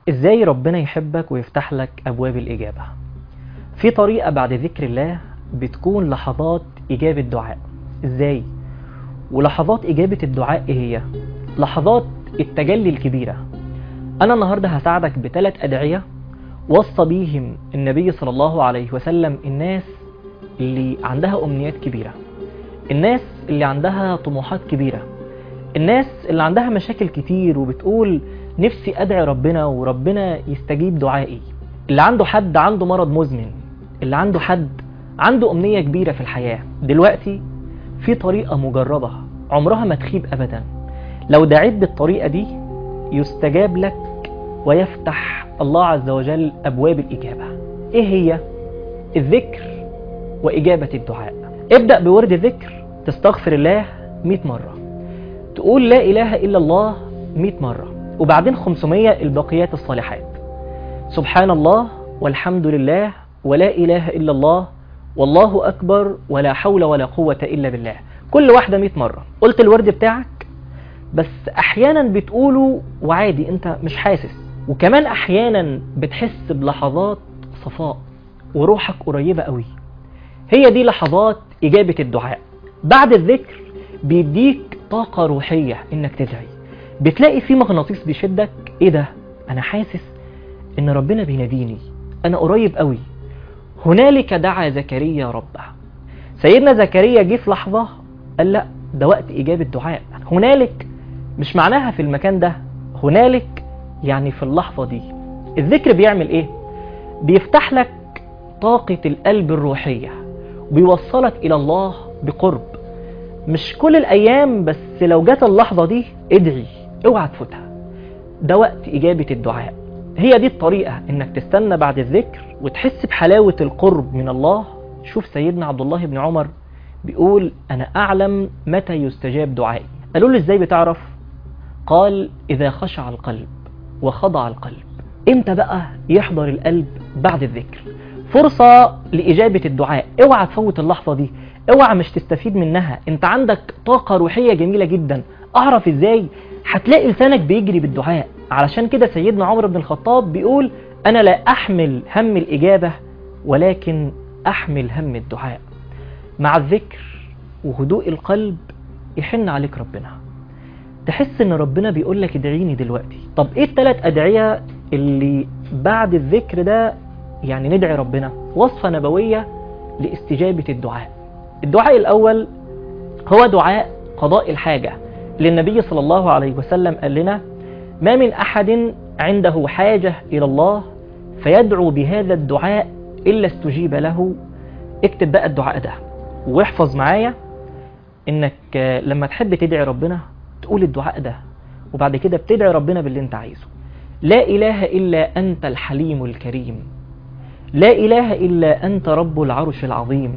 ازاي ربنا يحبك ويفتح لك ابواب الاجابه في طريقه بعد ذكر الله بتكون لحظات اجابه دعاء ازاي ولحظات اجابه الدعاء ايه هي لحظات التجلي الكبيره انا النهارده هساعدك بثلاث ادعيه وصى بيهم النبي صلى الله عليه وسلم الناس اللي عندها امنيات كبيره الناس اللي عندها طموحات كبيره الناس اللي عندها مشاكل كتير وبتقول نفسي ادعي ربنا وربنا يستجيب دعائي اللي عنده حد عنده مرض مزمن اللي عنده حد عنده امنيه كبيره في الحياه دلوقتي في طريقه مجربه عمرها ما تخيب ابدا لو دعيت بالطريقه دي يستجاب لك ويفتح الله عز وجل ابواب الاجابه ايه هي الذكر واجابه الدعاء ابدا بورد ذكر تستغفر الله 100 مره تقول لا اله الا الله 100 مره وبعدين 500 البقيات الصالحات سبحان الله والحمد لله ولا إله إلا الله والله أكبر ولا حول ولا قوة إلا بالله كل واحدة 100 مرة قلت الورد بتاعك بس أحيانا بتقوله وعادي أنت مش حاسس وكمان أحيانا بتحس بلحظات صفاء وروحك قريبة قوي هي دي لحظات إجابة الدعاء بعد الذكر بيديك طاقة روحية إنك تدعي بتلاقي في مغناطيس بيشدك ايه ده انا حاسس ان ربنا بيناديني انا قريب قوي هنالك دعا زكريا ربه سيدنا زكريا جه في لحظه قال لا ده وقت اجابه دعاء هنالك مش معناها في المكان ده هنالك يعني في اللحظه دي الذكر بيعمل ايه بيفتح لك طاقه القلب الروحيه وبيوصلك الى الله بقرب مش كل الايام بس لو جت اللحظه دي ادعي اوعى تفوتها ده وقت إجابة الدعاء هي دي الطريقة إنك تستنى بعد الذكر وتحس بحلاوة القرب من الله شوف سيدنا عبد الله بن عمر بيقول أنا أعلم متى يستجاب دعائي قالوا له إزاي بتعرف قال إذا خشع القلب وخضع القلب إمتى بقى يحضر القلب بعد الذكر فرصة لإجابة الدعاء اوعى تفوت اللحظة دي اوعى مش تستفيد منها انت عندك طاقة روحية جميلة جدا اعرف ازاي هتلاقي لسانك بيجري بالدعاء علشان كده سيدنا عمر بن الخطاب بيقول انا لا احمل هم الاجابه ولكن احمل هم الدعاء مع الذكر وهدوء القلب يحن عليك ربنا تحس ان ربنا بيقول لك ادعيني دلوقتي طب ايه الثلاث ادعيه اللي بعد الذكر ده يعني ندعي ربنا وصفه نبويه لاستجابه الدعاء الدعاء الاول هو دعاء قضاء الحاجه للنبي صلى الله عليه وسلم قال لنا ما من أحد عنده حاجة إلى الله فيدعو بهذا الدعاء إلا استجيب له اكتب بقى الدعاء ده واحفظ معايا انك لما تحب تدعي ربنا تقول الدعاء ده وبعد كده بتدعي ربنا باللي انت عايزه لا إله إلا أنت الحليم الكريم لا إله إلا أنت رب العرش العظيم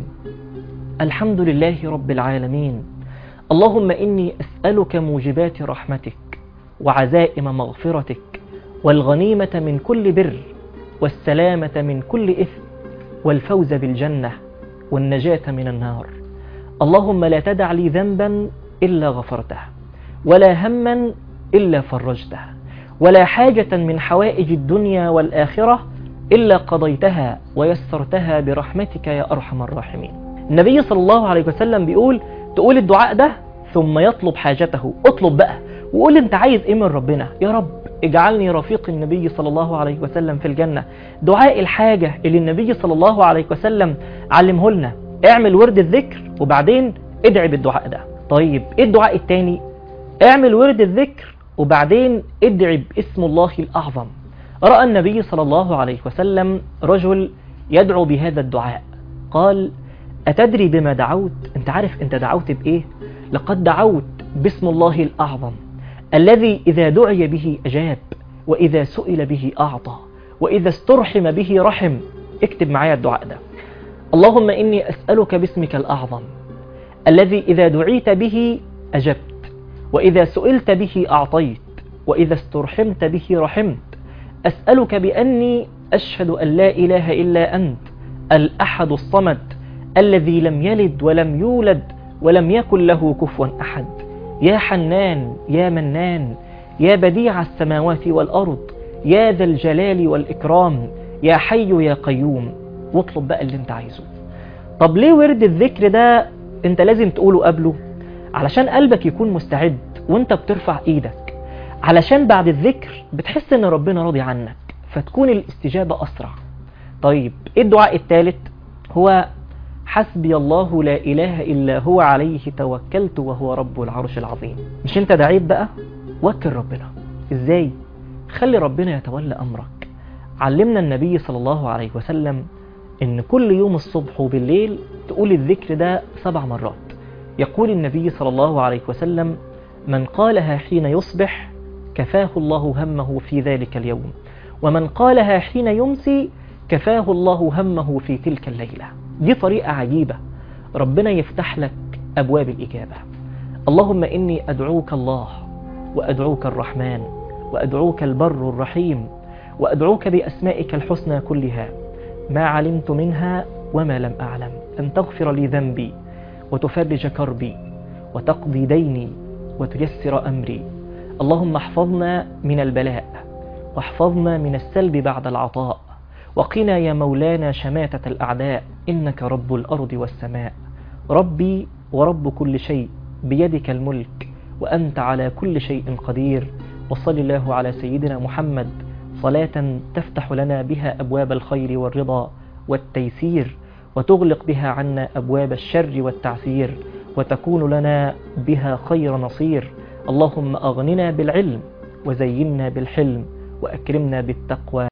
الحمد لله رب العالمين اللهم إني أسألك موجبات رحمتك وعزائم مغفرتك والغنيمة من كل بر والسلامة من كل إثم والفوز بالجنة والنجاة من النار اللهم لا تدع لي ذنبا إلا غفرته ولا هما إلا فرجته ولا حاجة من حوائج الدنيا والآخرة إلا قضيتها ويسرتها برحمتك يا أرحم الراحمين النبي صلى الله عليه وسلم بيقول تقول الدعاء ده ثم يطلب حاجته اطلب بقى وقول انت عايز ايه من ربنا يا رب اجعلني رفيق النبي صلى الله عليه وسلم في الجنة دعاء الحاجة اللي النبي صلى الله عليه وسلم علمه لنا اعمل ورد الذكر وبعدين ادعي بالدعاء ده طيب ايه الدعاء التاني اعمل ورد الذكر وبعدين ادعي باسم الله الأعظم رأى النبي صلى الله عليه وسلم رجل يدعو بهذا الدعاء قال أتدري بما دعوت أنت عارف أنت دعوت بإيه لقد دعوت باسم الله الأعظم الذي إذا دعي به أجاب وإذا سئل به أعطى وإذا استرحم به رحم اكتب معايا الدعاء ده اللهم إني أسألك باسمك الأعظم الذي إذا دعيت به أجبت وإذا سئلت به أعطيت وإذا استرحمت به رحمت أسألك بأني أشهد أن لا إله إلا أنت الأحد الصمد الذي لم يلد ولم يولد ولم يكن له كفوا أحد يا حنان يا منان يا بديع السماوات والأرض يا ذا الجلال والإكرام يا حي يا قيوم واطلب بقى اللي انت عايزه طب ليه ورد الذكر ده انت لازم تقوله قبله علشان قلبك يكون مستعد وانت بترفع ايدك علشان بعد الذكر بتحس ان ربنا راضي عنك فتكون الاستجابة اسرع طيب ايه الدعاء الثالث هو حسبي الله لا اله الا هو عليه توكلت وهو رب العرش العظيم مش انت دعيت بقى وكل ربنا ازاي خلي ربنا يتولى امرك علمنا النبي صلى الله عليه وسلم ان كل يوم الصبح وبالليل تقول الذكر ده سبع مرات يقول النبي صلى الله عليه وسلم من قالها حين يصبح كفاه الله همه في ذلك اليوم ومن قالها حين يمسي كفاه الله همه في تلك الليلة دي طريقة عجيبة ربنا يفتح لك أبواب الإجابة اللهم إني أدعوك الله وأدعوك الرحمن وأدعوك البر الرحيم وأدعوك بأسمائك الحسنى كلها ما علمت منها وما لم أعلم أن تغفر لي ذنبي وتفرج كربي وتقضي ديني وتيسر أمري اللهم احفظنا من البلاء واحفظنا من السلب بعد العطاء وقنا يا مولانا شماتة الأعداء إنك رب الأرض والسماء ربي ورب كل شيء بيدك الملك وأنت على كل شيء قدير وصل الله على سيدنا محمد صلاة تفتح لنا بها أبواب الخير والرضا والتيسير وتغلق بها عنا أبواب الشر والتعسير وتكون لنا بها خير نصير اللهم أغننا بالعلم وزينا بالحلم وأكرمنا بالتقوى